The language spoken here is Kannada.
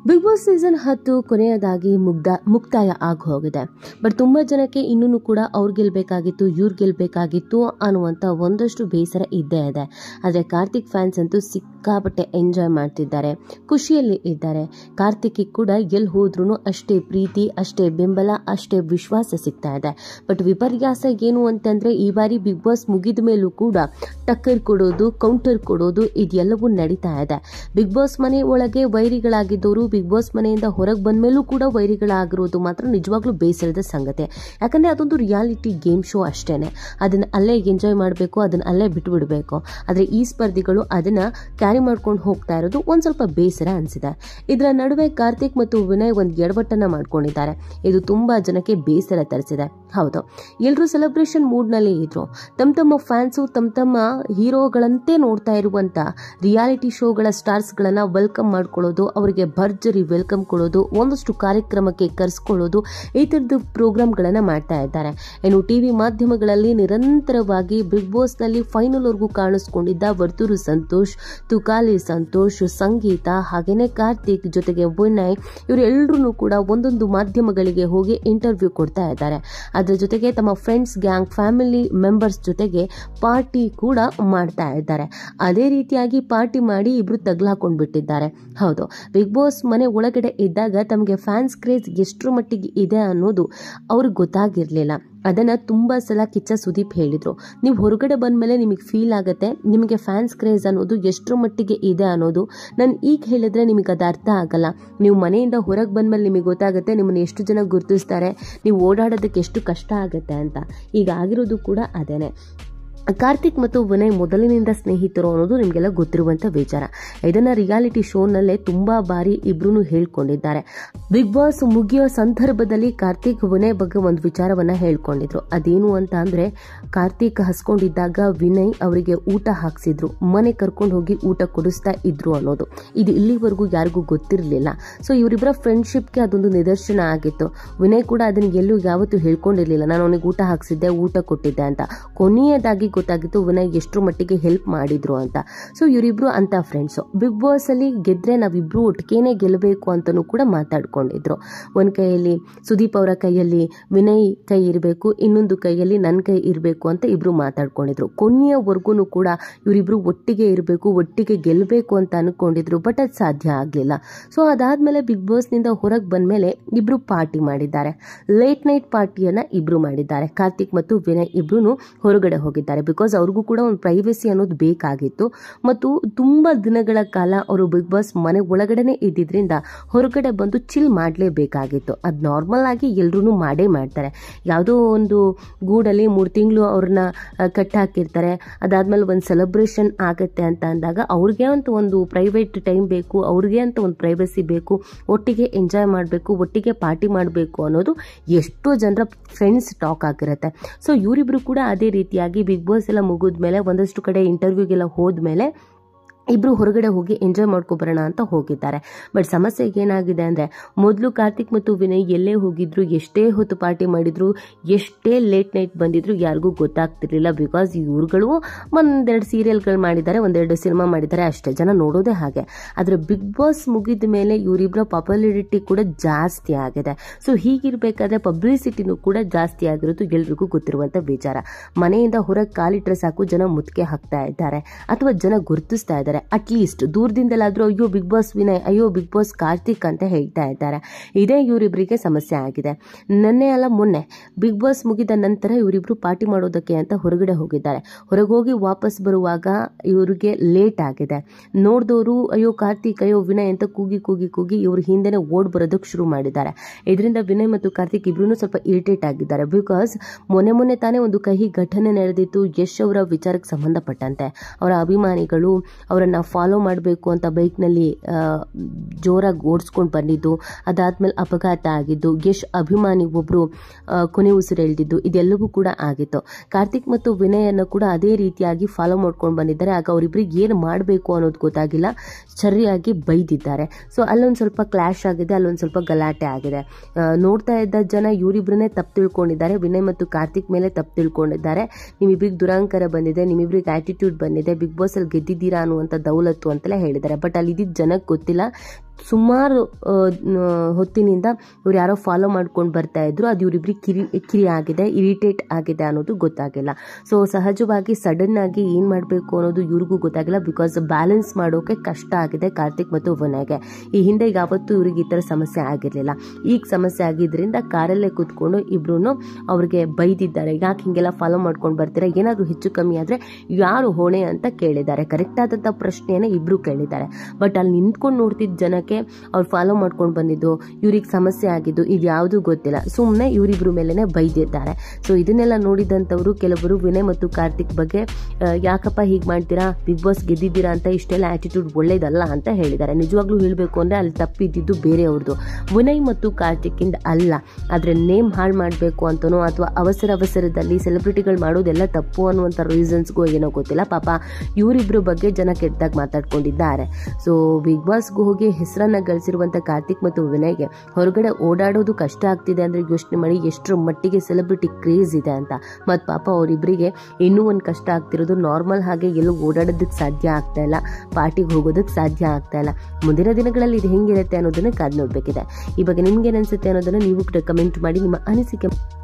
ಬಿಗ್ ಬಾಸ್ ಸೀಸನ್ ಹತ್ತು ಕೊನೆಯದಾಗಿ ಮುಗ್ದ ಮುಕ್ತಾಯ ಆಗಿ ಹೋಗಿದೆ ಬಟ್ ತುಂಬ ಜನಕ್ಕೆ ಇನ್ನೂ ಕೂಡ ಅವ್ರು ಗೆಲ್ಬೇಕಾಗಿತ್ತು ಇವ್ರು ಗೆಲ್ಬೇಕಾಗಿತ್ತು ಅನ್ನುವಂಥ ಒಂದಷ್ಟು ಬೇಸರ ಇದ್ದೇ ಇದೆ ಆದರೆ ಕಾರ್ತಿಕ್ ಫ್ಯಾನ್ಸ್ ಅಂತೂ ಸಿಕ್ಕಾಪಟ್ಟೆ ಎಂಜಾಯ್ ಮಾಡ್ತಿದ್ದಾರೆ ಖುಷಿಯಲ್ಲಿ ಇದ್ದಾರೆ ಕಾರ್ತಿಕ್ಗೆ ಕೂಡ ಎಲ್ಲಿ ಹೋದ್ರೂ ಅಷ್ಟೇ ಪ್ರೀತಿ ಅಷ್ಟೇ ಬೆಂಬಲ ಅಷ್ಟೇ ವಿಶ್ವಾಸ ಸಿಗ್ತಾ ಇದೆ ಬಟ್ ವಿಪರ್ಯಾಸ ಏನು ಅಂತಂದ್ರೆ ಈ ಬಾರಿ ಬಿಗ್ ಬಾಸ್ ಮುಗಿದ ಮೇಲೂ ಕೂಡ ಟಕ್ಕರ್ ಕೊಡೋದು ಕೌಂಟರ್ ಕೊಡೋದು ಇದೆಲ್ಲವೂ ನಡೀತಾ ಇದೆ ಬಿಗ್ ಬಾಸ್ ಮನೆ ಒಳಗೆ ವೈರಿಗಳಾಗಿದ್ದವರು ಬಿಗ್ ಬಾಸ್ ಮನೆಯಿಂದ ಹೊರಗೆ ಬಂದ ಮೇಲೂ ಕೂಡ ವೈರಿಗಳಾಗಿರೋದು ಮಾತ್ರ ನಿಜವಾಗ್ಲೂ ಬೇಸರದ ಸಂಗತಿ ಯಾಕಂದ್ರೆ ಅದೊಂದು ರಿಯಾಲಿಟಿ ಗೇಮ್ ಶೋ ಅಷ್ಟೇನೆ ಅದನ್ನ ಅಲ್ಲೇ ಎಂಜಾಯ್ ಮಾಡಬೇಕು ಅದನ್ನ ಅಲ್ಲೇ ಬಿಟ್ಟು ಬಿಡಬೇಕು ಆದ್ರೆ ಈ ಸ್ಪರ್ಧಿಗಳು ಅದನ್ನ ಕ್ಯಾರಿ ಮಾಡ್ಕೊಂಡು ಹೋಗ್ತಾ ಇರೋದು ಒಂದ್ ಸ್ವಲ್ಪ ಬೇಸರ ಅನ್ಸಿದೆ ಇದರ ನಡುವೆ ಕಾರ್ತಿಕ್ ಮತ್ತು ವಿನಯ್ ಒಂದು ಎಡವಟ್ಟನ್ನ ಮಾಡ್ಕೊಂಡಿದ್ದಾರೆ ಇದು ತುಂಬಾ ಜನಕ್ಕೆ ಬೇಸರ ತರಿಸಿದೆ ಹೌದು ಎಲ್ಲರೂ ಸೆಲೆಬ್ರೇಷನ್ ಮೂಡ್ ನಲ್ಲಿ ಇದ್ರು ತಮ್ಮ ತಮ್ಮ ಫ್ಯಾನ್ಸು ತಮ್ಮ ತಮ್ಮ ಹೀರೋಗಳಂತೆ ನೋಡ್ತಾ ಇರುವಂತ ರಿಯಾಲಿಟಿ ಶೋಗಳ ಸ್ಟಾರ್ಸ್ ಗಳನ್ನ ವೆಲ್ಕಮ್ ಮಾಡ್ಕೊಳ್ಳೋದು ಅವರಿಗೆ ಭರ್ಜರಿ ವೆಲ್ಕಮ್ ಕೊಡೋದು ಒಂದಷ್ಟು ಕಾರ್ಯಕ್ರಮಕ್ಕೆ ಕರೆಸ್ಕೊಳ್ಳೋದು ಈ ತರದ ಪ್ರೋಗ್ರಾಮ್ಗಳನ್ನ ಮಾಡ್ತಾ ಇದ್ದಾರೆ ಇನ್ನು ಟಿವಿ ಮಾಧ್ಯಮಗಳಲ್ಲಿ ನಿರಂತರವಾಗಿ ಬಿಗ್ ಬಾಸ್ ನಲ್ಲಿ ಫೈನಲ್ ವರ್ಗೂ ಕಾಣಿಸ್ಕೊಂಡಿದ್ದ ವರ್ತೂರು ಸಂತೋಷ್ ತುಕಾಲಿ ಸಂತೋಷ್ ಸಂಗೀತ ಹಾಗೇನೆ ಕಾರ್ತಿಕ್ ಜೊತೆಗೆ ವಿನಯ್ ಇವರೆಲ್ಲರೂ ಕೂಡ ಒಂದೊಂದು ಮಾಧ್ಯಮಗಳಿಗೆ ಹೋಗಿ ಇಂಟರ್ವ್ಯೂ ಕೊಡ್ತಾ ಇದ್ದಾರೆ ಅದರ ಜೊತೆಗೆ ತಮ್ಮ ಫ್ರೆಂಡ್ಸ್ ಗ್ಯಾಂಗ್ ಫ್ಯಾಮಿಲಿ ಮೆಂಬರ್ಸ್ ಜೊತೆಗೆ ಪಾರ್ಟಿ ಕೂಡ ಮಾಡ್ತಾ ಇದ್ದಾರೆ ಅದೇ ರೀತಿಯಾಗಿ ಪಾರ್ಟಿ ಮಾಡಿ ಇಬ್ರು ತಗ್ಲಾಕೊಂಡ್ ಬಿಟ್ಟಿದ್ದಾರೆ ಹೌದು ಬಿಗ್ ಬಾಸ್ ಮನೆ ಒಳಗಡೆ ಇದ್ದಾಗ ತಮಗೆ ಫ್ಯಾನ್ಸ್ ಕ್ರೇಜ್ ಎಷ್ಟರ ಮಟ್ಟಿಗೆ ಇದೆ ಅನ್ನೋದು ಅವ್ರಿಗೆ ಗೊತ್ತಾಗಿರ್ಲಿಲ್ಲ ಅದನ್ನ ತುಂಬಾ ಸಲ ಕಿಚ್ಚ ಸುದೀಪ್ ಹೇಳಿದ್ರು ನೀವು ಹೊರಗಡೆ ಬಂದ್ಮೇಲೆ ನಿಮಗೆ ಫೀಲ್ ಆಗುತ್ತೆ ನಿಮಗೆ ಫ್ಯಾನ್ಸ್ ಕ್ರೇಜ್ ಅನ್ನೋದು ಎಷ್ಟರ ಮಟ್ಟಿಗೆ ಇದೆ ಅನ್ನೋದು ನಾನು ಈಗ ಹೇಳಿದ್ರೆ ನಿಮಗೆ ಅದು ಅರ್ಥ ಆಗಲ್ಲ ನೀವು ಮನೆಯಿಂದ ಹೊರಗೆ ಬಂದ್ಮೇಲೆ ನಿಮಗೆ ಗೊತ್ತಾಗುತ್ತೆ ನಿಮ್ಮನ್ನ ಎಷ್ಟು ಜನ ಗುರುತಿಸ್ತಾರೆ ನೀವು ಓಡಾಡೋದಕ್ಕೆ ಎಷ್ಟು ಕಷ್ಟ ಆಗುತ್ತೆ ಅಂತ ಈಗ ಆಗಿರೋದು ಕೂಡ ಅದೇನೆ ಕಾರ್ತಿಕ್ ಮತ್ತು ವಿನಯ್ ಮೊದಲಿನಿಂದ ಸ್ನೇಹಿತರು ಅನ್ನೋದು ನಿಮಗೆಲ್ಲ ಗೊತ್ತಿರುವಂತ ವಿಚಾರ ಇದನ್ನ ರಿಯಾಲಿಟಿ ಶೋನಲ್ಲೇ ತುಂಬಾ ಬಾರಿ ಇಬ್ರು ಹೇಳ್ಕೊಂಡಿದ್ದಾರೆ ಬಿಗ್ ಬಾಸ್ ಮುಗಿಯೋ ಸಂದರ್ಭದಲ್ಲಿ ಕಾರ್ತಿಕ್ ವಿನಯ್ ಬಗ್ಗೆ ಒಂದು ವಿಚಾರವನ್ನ ಹೇಳ್ಕೊಂಡಿದ್ರು ಅದೇನು ಅಂತ ಅಂದ್ರೆ ಕಾರ್ತಿಕ್ ಹಸ್ಕೊಂಡಿದ್ದಾಗ ವಿನಯ್ ಅವರಿಗೆ ಊಟ ಹಾಕ್ಸಿದ್ರು ಮನೆ ಕರ್ಕೊಂಡು ಹೋಗಿ ಊಟ ಕೊಡಿಸ್ತಾ ಇದ್ರು ಅನ್ನೋದು ಇದು ಇಲ್ಲಿವರೆಗೂ ಯಾರಿಗೂ ಗೊತ್ತಿರಲಿಲ್ಲ ಸೊ ಇವರಿಬ್ಬರ ಫ್ರೆಂಡ್ಶಿಪ್ಗೆ ಅದೊಂದು ನಿದರ್ಶನ ಆಗಿತ್ತು ವಿನಯ್ ಕೂಡ ಅದನ್ನ ಎಲ್ಲೂ ಯಾವತ್ತೂ ಹೇಳ್ಕೊಂಡಿರ್ಲಿಲ್ಲ ನಾನು ಅವನಿಗೆ ಊಟ ಹಾಕ್ಸಿದ್ದೆ ಊಟ ಕೊಟ್ಟಿದ್ದೆ ಅಂತ ಕೊನೆಯದಾಗಿ ಗೊತ್ತಾಗಿತ್ತು ವಿನಯ್ ಎಷ್ಟು ಮಟ್ಟಿಗೆ ಹೆಲ್ಪ್ ಮಾಡಿದ್ರು ಅಂತ ಸೊ ಇವರಿಬ್ರು ಅಂತ ಫ್ರೆಂಡ್ಸು ಬಿಗ್ ಬಾಸ್ ಅಲ್ಲಿ ಗೆದ್ರೆ ನಾವಿಬ್ರು ಒಟ್ಟಿಗೆನೆ ಗೆಲ್ಲಬೇಕು ಅಂತಲೂ ಕೂಡ ಮಾತಾಡ್ಕೊಂಡಿದ್ರು ಒಂದ್ ಕೈಯಲ್ಲಿ ಸುದೀಪ್ ಅವರ ಕೈಯಲ್ಲಿ ವಿನಯ್ ಕೈ ಇರಬೇಕು ಇನ್ನೊಂದು ಕೈಯಲ್ಲಿ ನನ್ನ ಕೈ ಇರಬೇಕು ಅಂತ ಇಬ್ರು ಮಾತಾಡ್ಕೊಂಡಿದ್ರು ಕೊನೆಯವರೆಗೂ ಕೂಡ ಇವರಿಬ್ರು ಒಟ್ಟಿಗೆ ಇರಬೇಕು ಒಟ್ಟಿಗೆ ಗೆಲ್ಲಬೇಕು ಅಂತ ಅನ್ಕೊಂಡಿದ್ರು ಬಟ್ ಅದು ಸಾಧ್ಯ ಆಗಲಿಲ್ಲ ಸೊ ಅದಾದ್ಮೇಲೆ ಬಿಗ್ ಬಾಸ್ ನಿಂದ ಹೊರಗೆ ಬಂದ್ಮೇಲೆ ಇಬ್ರು ಪಾರ್ಟಿ ಮಾಡಿದ್ದಾರೆ ಲೇಟ್ ನೈಟ್ ಪಾರ್ಟಿಯನ್ನ ಇಬ್ರು ಮಾಡಿದ್ದಾರೆ ಕಾರ್ತಿಕ್ ಮತ್ತು ವಿನಯ್ ಇಬ್ರು ಹೊರಗಡೆ ಹೋಗಿದ್ದಾರೆ ಬಿಕಾಸ್ ಅವ್ರಿಗೂ ಕೂಡ ಒಂದು ಪ್ರೈವಸಿ ಅನ್ನೋದು ಬೇಕಾಗಿತ್ತು ಮತ್ತು ತುಂಬಾ ದಿನಗಳ ಕಾಲ ಅವರು ಬಿಗ್ ಬಾಸ್ ಮನೆ ಒಳಗಡೆನೆ ಇದ್ದಿದ್ರಿಂದ ಹೊರಗಡೆ ಬಂದು ಚಿಲ್ ಮಾಡಲೇಬೇಕಾಗಿತ್ತು ಅದು ನಾರ್ಮಲ್ ಆಗಿ ಎಲ್ರೂ ಮಾಡೇ ಮಾಡ್ತಾರೆ ಯಾವುದೋ ಒಂದು ಗೂಡಲ್ಲಿ ಮೂರು ತಿಂಗಳು ಅವ್ರನ್ನ ಕಟ್ಟಿ ಹಾಕಿರ್ತಾರೆ ಅದಾದ್ಮೇಲೆ ಒಂದು ಸೆಲೆಬ್ರೇಷನ್ ಆಗತ್ತೆ ಅಂತ ಅಂದಾಗ ಅವ್ರಿಗೆ ಅಂತ ಒಂದು ಪ್ರೈವೇಟ್ ಟೈಮ್ ಬೇಕು ಅವ್ರಿಗೆ ಅಂತ ಒಂದು ಪ್ರೈವಸಿ ಬೇಕು ಒಟ್ಟಿಗೆ ಎಂಜಾಯ್ ಮಾಡಬೇಕು ಒಟ್ಟಿಗೆ ಪಾರ್ಟಿ ಮಾಡಬೇಕು ಅನ್ನೋದು ಎಷ್ಟೋ ಜನರ ಫ್ರೆಂಡ್ಸ್ ಟಾಕ್ ಆಗಿರುತ್ತೆ ಸೊ ಇವರಿಬ್ರು ಕೂಡ ಅದೇ ರೀತಿಯಾಗಿ ಬಿಗ್ ಬಾಸ್ ಎಲ್ಲ ಮುಗಿದ್ಮೇಲೆ ಒಂದಷ್ಟು ಕಡೆ ಇಂಟರ್ವ್ಯೂಗೆಲ್ಲ ಹೋದ್ಮೇಲೆ ಇಬ್ರು ಹೊರಗಡೆ ಹೋಗಿ ಎಂಜಾಯ್ ಮಾಡ್ಕೊಬರೋಣ ಅಂತ ಹೋಗಿದ್ದಾರೆ ಬಟ್ ಸಮಸ್ಯೆ ಏನಾಗಿದೆ ಅಂದ್ರೆ ಮೊದಲು ಕಾರ್ತಿಕ್ ಮತ್ತು ವಿನಯ್ ಎಲ್ಲೇ ಹೋಗಿದ್ರು ಎಷ್ಟೇ ಹೊತ್ತು ಪಾರ್ಟಿ ಮಾಡಿದ್ರು ಎಷ್ಟೇ ಲೇಟ್ ನೈಟ್ ಬಂದಿದ್ರು ಯಾರಿಗೂ ಗೊತ್ತಾಗ್ತಿರ್ಲಿಲ್ಲ ಬಿಕಾಸ್ ಇವ್ರುಗಳು ಒಂದೆರಡು ಸೀರಿಯಲ್ಗಳು ಮಾಡಿದ್ದಾರೆ ಒಂದೆರಡು ಸಿನಿಮಾ ಮಾಡಿದ್ದಾರೆ ಅಷ್ಟೇ ಜನ ನೋಡೋದೇ ಹಾಗೆ ಆದರೆ ಬಿಗ್ ಬಾಸ್ ಮುಗಿದ ಮೇಲೆ ಇವರಿಬ್ಬರ ಪಾಪ್ಯುಲಾರಿಟಿ ಕೂಡ ಜಾಸ್ತಿ ಆಗಿದೆ ಸೊ ಹೀಗಿರ್ಬೇಕಾದ್ರೆ ಪಬ್ಲಿಸಿಟಿನೂ ಕೂಡ ಜಾಸ್ತಿ ಆಗಿರೋದು ಎಲ್ರಿಗೂ ಗೊತ್ತಿರುವಂತ ವಿಚಾರ ಮನೆಯಿಂದ ಹೊರಗೆ ಕಾಲಿಟ್ರೆ ಸಾಕು ಜನ ಮುತ್ತಿಗೆ ಹಾಕ್ತಾ ಇದ್ದಾರೆ ಅಥವಾ ಜನ ಗುರುತಿಸ್ತಾ ಇದ್ದಾರೆ ಅಟ್ಲೀಸ್ಟ್ ದೂರದಿಂದಲಾದ್ರೂ ಅಯ್ಯೋ ಬಿಗ್ ಬಾಸ್ ವಿನಯ್ ಅಯ್ಯೋ ಬಿಗ್ ಬಾಸ್ ಕಾರ್ತಿಕ್ ಅಂತ ಹೇಳ್ತಾ ಇದ್ದಾರೆ ಇದೇ ಇವರಿಬ್ಬರಿಗೆ ಸಮಸ್ಯೆ ಆಗಿದೆ ನಿನ್ನೆ ಅಲ್ಲ ಮೊನ್ನೆ ಬಿಗ್ ಬಾಸ್ ಮುಗಿದ ನಂತರ ಇವರಿಬ್ರು ಪಾರ್ಟಿ ಮಾಡೋದಕ್ಕೆ ಅಂತ ಹೊರಗಡೆ ಹೋಗಿದ್ದಾರೆ ಹೊರಗೆ ಹೋಗಿ ವಾಪಸ್ ಬರುವಾಗ ಇವರಿಗೆ ಲೇಟ್ ಆಗಿದೆ ನೋಡಿದವರು ಅಯ್ಯೋ ಕಾರ್ತಿಕ್ ಅಯ್ಯೋ ವಿನಯ್ ಅಂತ ಕೂಗಿ ಕೂಗಿ ಕೂಗಿ ಇವ್ರ ಹಿಂದೆನೆ ಓಡ್ ಬರೋದಕ್ಕೆ ಶುರು ಮಾಡಿದ್ದಾರೆ ಇದರಿಂದ ವಿನಯ್ ಮತ್ತು ಕಾರ್ತಿಕ್ ಇಬ್ರು ಸ್ವಲ್ಪ ಇರಿಟೇಟ್ ಆಗಿದ್ದಾರೆ ಬಿಕಾಸ್ ಮೊನ್ನೆ ಮೊನ್ನೆ ತಾನೇ ಒಂದು ಕಹಿ ಘಟನೆ ನಡೆದಿತ್ತು ಯಶ್ ಅವರ ವಿಚಾರಕ್ಕೆ ಸಂಬಂಧಪಟ್ಟಂತೆ ಅವರ ಅಭಿಮಾನಿಗಳು ಅವರನ್ನ ಫಾಲೋ ಮಾಡಬೇಕು ಅಂತ ಬೈಕ್ನಲ್ಲಿ ಜೋರಾಗಿ ಓಡಿಸ್ಕೊಂಡು ಬಂದಿದ್ದು ಅದಾದ್ಮೇಲೆ ಅಪಘಾತ ಆಗಿದ್ದು ಯಶ್ ಅಭಿಮಾನಿ ಒಬ್ರು ಆ, ಕೊನೆ ಉಸಿರು ಎಳ್ದಿದ್ದು ಇದೆಲ್ಲವೂ ಕೂಡ ಆಗಿತ್ತು ಕಾರ್ತಿಕ್ ಮತ್ತು ವಿನಯನ್ನ ಕೂಡ ಅದೇ ರೀತಿಯಾಗಿ ಫಾಲೋ ಮಾಡ್ಕೊಂಡು ಬಂದಿದ್ದಾರೆ ಆಗ ಅವರಿಬ್ಬರಿಗೆ ಏನು ಮಾಡಬೇಕು ಅನ್ನೋದು ಗೊತ್ತಾಗಿಲ್ಲ ಸರಿಯಾಗಿ ಬೈದಿದ್ದಾರೆ ಸೊ ಅಲ್ಲೊಂದು ಸ್ವಲ್ಪ ಕ್ಲಾಶ್ ಆಗಿದೆ ಅಲ್ಲೊಂದು ಸ್ವಲ್ಪ ಗಲಾಟೆ ಆಗಿದೆ ಆ, ನೋಡ್ತಾ ಇದ್ದ ಜನ ಇವರಿಬ್ರನ್ನೇ ತಪ್ಪು ತಿಳ್ಕೊಂಡಿದ್ದಾರೆ ವಿನಯ್ ಮತ್ತು ಕಾರ್ತಿಕ್ ಮೇಲೆ ತಪ್ಪು ತಿಳ್ಕೊಂಡಿದ್ದಾರೆ ನಿಮ್ಮಿಬ್ರಿಗೆ ದುರಾಂಕರ ಬಂದಿದೆ ನಿಮ್ಮಿಬ್ರಿಗೆ ಆಟಿಟ್ಯೂಡ್ ಬಂದಿದೆ ಬಿಗ್ ಬಾಸ್ ಅಲ್ಲಿ ಗೆದ್ದಿದ್ದೀರಾ ಅನ್ನುವಂಥ ದೌಲತ್ತು ಅಂತೆಲ್ಲ ಹೇಳಿದ್ದಾರೆ ಬಟ್ ಅಲ್ಲಿ ಇದ್ದಿದ್ದ ಜನಕ್ಕೆ ಗೊತ್ತಿಲ್ಲ ಸುಮಾರು ಆ, ನ- ಹೊತ್ತಿನಿಂದ ಇವ್ರು ಯಾರೋ ಫಾಲೋ ಮಾಡ್ಕೊಂಡು ಬರ್ತಾ ಇದ್ರು ಅದು ಇವರಿಬ್ರಿಗೆ ಕಿರಿ ಕಿರಿ ಆಗಿದೆ ಇರಿಟೇಟ್ ಆಗಿದೆ ಅನ್ನೋದು ಗೊತ್ತಾಗಿಲ್ಲ ಸೊ ಸಹಜವಾಗಿ ಸಡನ್ ಆಗಿ ಏನು ಮಾಡಬೇಕು ಅನ್ನೋದು ಇವ್ರಿಗೂ ಗೊತ್ತಾಗಿಲ್ಲ ಬಿಕಾಸ್ ಬ್ಯಾಲೆನ್ಸ್ ಮಾಡೋಕೆ ಕಷ್ಟ ಆಗಿದೆ ಕಾರ್ತಿಕ್ ಮತ್ತು ವಿನಯ್ಗೆ ಈ ಹಿಂದೆ ಯಾವತ್ತೂ ಇವ್ರಿಗೆ ಈ ಥರ ಸಮಸ್ಯೆ ಆಗಿರಲಿಲ್ಲ ಈಗ ಸಮಸ್ಯೆ ಆಗಿದ್ರಿಂದ ಕಾರಲ್ಲೇ ಕೂತ್ಕೊಂಡು ಇಬ್ರು ಅವ್ರಿಗೆ ಬೈದಿದ್ದಾರೆ ಯಾಕೆ ಹಿಂಗೆಲ್ಲ ಫಾಲೋ ಮಾಡ್ಕೊಂಡು ಬರ್ತೀರಾ ಏನಾದರೂ ಹೆಚ್ಚು ಕಮ್ಮಿ ಆದರೆ ಯಾರು ಹೊಣೆ ಅಂತ ಕೇಳಿದ್ದಾರೆ ಕರೆಕ್ಟ್ ಆದಂಥ ಪ್ರಶ್ನೆಯನ್ನು ಇಬ್ರು ಕೇಳಿದ್ದಾರೆ ಬಟ್ ಅಲ್ಲಿ ನಿಂತ್ಕೊಂಡು ನೋಡ್ತಿದ್ದ ಜನಕ್ಕೆ ಅವ್ರು ಫಾಲೋ ಮಾಡ್ಕೊಂಡು ಬಂದಿದ್ದು ಇವ್ರಿಗೆ ಸಮಸ್ಯೆ ಆಗಿದ್ದು ಇದು ಯಾವುದೂ ಗೊತ್ತಿಲ್ಲ ಸುಮ್ಮನೆ ಇವರಿಬ್ರು ಮೇಲೇ ಬೈದಿದ್ದಾರೆ ಸೊ ಇದನ್ನೆಲ್ಲ ನೋಡಿದಂಥವ್ರು ಕೆಲವರು ವಿನಯ್ ಮತ್ತು ಕಾರ್ತಿಕ್ ಬಗ್ಗೆ ಆ, ಯಾಕಪ್ಪ ಹೀಗೆ ಮಾಡ್ತೀರಾ ಬಿಗ್ ಬಾಸ್ ಗೆದ್ದಿದ್ದೀರಾ ಅಂತ ಇಷ್ಟೆಲ್ಲ ಆಟಿಟ್ಯೂಡ್ ಒಳ್ಳೇದಲ್ಲ ಅಂತ ಹೇಳಿದ್ದಾರೆ ನಿಜವಾಗ್ಲೂ ಹೇಳಬೇಕು ಅಂದರೆ ಅಲ್ಲಿ ತಪ್ಪಿದ್ದಿದ್ದು ಬೇರೆಯವ್ರದ್ದು ವಿನಯ್ ಮತ್ತು ಕಾರ್ತಿಕ್ಕಿಂದ ಅಲ್ಲ ಆದರೆ ನೇಮ್ ಹಾಳು ಮಾಡಬೇಕು ಅಂತನೋ ಅಥವಾ ಅವಸರ ಅವಸರದಲ್ಲಿ ಸೆಲೆಬ್ರಿಟಿಗಳು ಮಾಡೋದೆಲ್ಲ ತಪ್ಪು ಅನ್ನುವಂಥ ರೀಸನ್ಸ್ಗೂ ಏನೋ ಗೊತ್ತಿಲ್ಲ ಪಾಪ ಇವರಿಬ್ಬರ ಬಗ್ಗೆ ಜನ ಕೆಟ್ಟದಾಗಿ ಮಾತಾಡ್ಕೊಂಡಿದ್ದಾರೆ ಸೊ ಬಿಗ್ ಬಾಸ್ಗೂ ಹೋಗಿ ಹೆಸರನ್ನ ಗಳಿಸಿರುವಂಥ ಕಾರ್ತಿಕ್ ಮತ್ತು ವಿನಯ್ಗೆ ಹೊರಗಡೆ ಓಡಾಡೋದು ಕಷ್ಟ ಆಗ್ತಿದೆ ಅಂದರೆ ಯೋಚನೆ ಮಾಡಿ ಎಷ್ಟರ ಮಟ್ಟಿಗೆ ಸೆಲೆಬ್ರಿಟಿ ಕ್ರೇಜ್ ಇದೆ ಅಂತ ಮತ್ತು ಪಾಪ ಅವರಿಬ್ಬರಿಗೆ ಇನ್ನೂ ಒಂದು ಕಷ್ಟ ಆಗ್ತಿರೋದು ನಾರ್ಮಲ್ ಹಾಗೆ ಎಲ್ಲೂ ಓಡಾಡೋದಕ್ಕೆ ಸಾಧ್ಯ ಆಗ್ತಾ ಇಲ್ಲ ಪಾರ್ಟಿಗೆ ಹೋಗೋದಕ್ಕೆ ಸಾಧ್ಯ ಆಗ್ತಾ ಇಲ್ಲ ಮುಂದಿನ ದಿನಗಳಲ್ಲಿ ಇದು ಹೆಂಗಿರುತ್ತೆ ಅನ್ನೋದನ್ನ ಕಾದು ನೋಡಬೇಕಿದೆ ಈ ಬಗ್ಗೆ ನಿಮ್ಗೆ ಅನಿಸುತ್ತೆ ಅನ್ನೋದನ್ನು ನೀವು ಕೂಡ ಕಮೆಂಟ್ ಮಾಡಿ ನಿಮ್ಮ ಅನಿಸಿಕೆ